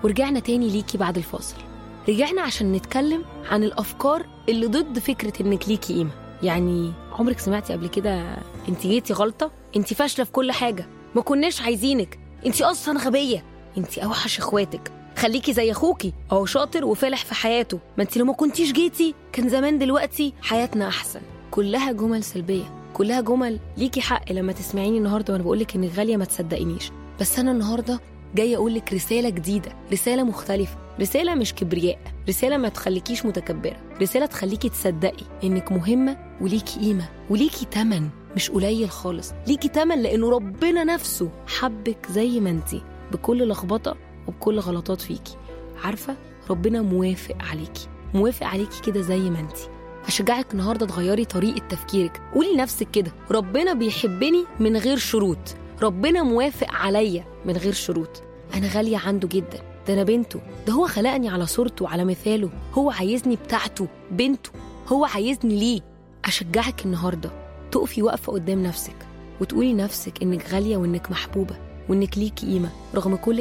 ورجعنا تاني ليكي بعد الفاصل رجعنا عشان نتكلم عن الأفكار اللي ضد فكرة إنك ليكي قيمة يعني عمرك سمعتي قبل كده انت جيتي غلطة انت فاشلة في كل حاجة ما كناش عايزينك انت أصلا غبية انت أوحش إخواتك خليكي زي أخوكي أهو شاطر وفالح في حياته ما انت لو ما كنتيش جيتي كان زمان دلوقتي حياتنا أحسن كلها جمل سلبية كلها جمل ليكي حق لما تسمعيني النهارده وانا بقول لك انك غاليه ما تصدقينيش بس انا النهارده جايه اقول لك رساله جديده رساله مختلفه رساله مش كبرياء رساله ما تخليكيش متكبره رساله تخليكي تصدقي انك مهمه وليكي قيمه وليكي تمن مش قليل خالص ليكي تمن لانه ربنا نفسه حبك زي ما انتي بكل لخبطه وبكل غلطات فيكي عارفه ربنا موافق عليكي موافق عليكي كده زي ما انتي هشجعك النهارده تغيري طريقه تفكيرك قولي لنفسك كده ربنا بيحبني من غير شروط ربنا موافق عليا من غير شروط انا غاليه عنده جدا ده انا بنته ده هو خلقني على صورته وعلى مثاله هو عايزني بتاعته بنته هو عايزني ليه اشجعك النهارده تقفي واقفه قدام نفسك وتقولي لنفسك انك غاليه وانك محبوبه وانك ليكي قيمه رغم كل